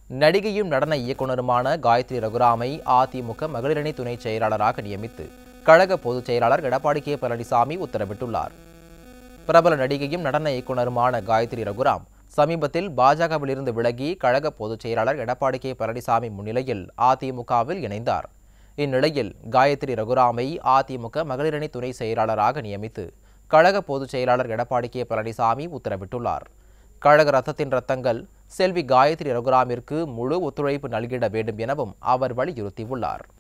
நடிகையும் நடன இயக்குனருமான காயத்ரி ரகுராமை அதிமுக மகளிரணி துணை செயலாளராக நியமித்து கழக பொதுச் செயலாளர் எடப்பாடி கே பழனிசாமி உத்தரவிட்டுள்ளார் பிரபல நடிகையும் நடன இயக்குனருமான காயத்ரி ரகுராம் சமீபத்தில் பாஜகவிலிருந்து விலகி கழக பொதுச் செயலாளர் எடப்பாடி கே பழனிசாமி முன்னிலையில் அதிமுகவில் இணைந்தார் இந்நிலையில் காயத்ரி ரகுராமை அதிமுக மகளிரணி துணை செயலாளராக நியமித்து கழக பொதுச் செயலாளர் எடப்பாடி கே பழனிசாமி உத்தரவிட்டுள்ளார் கழக ரத்தத்தின் ரத்தங்கள் செல்வி காயத்ரி ரகுராமிற்கு முழு ஒத்துழைப்பு நல்கிட வேண்டும் எனவும் அவர் வலியுறுத்தியுள்ளார்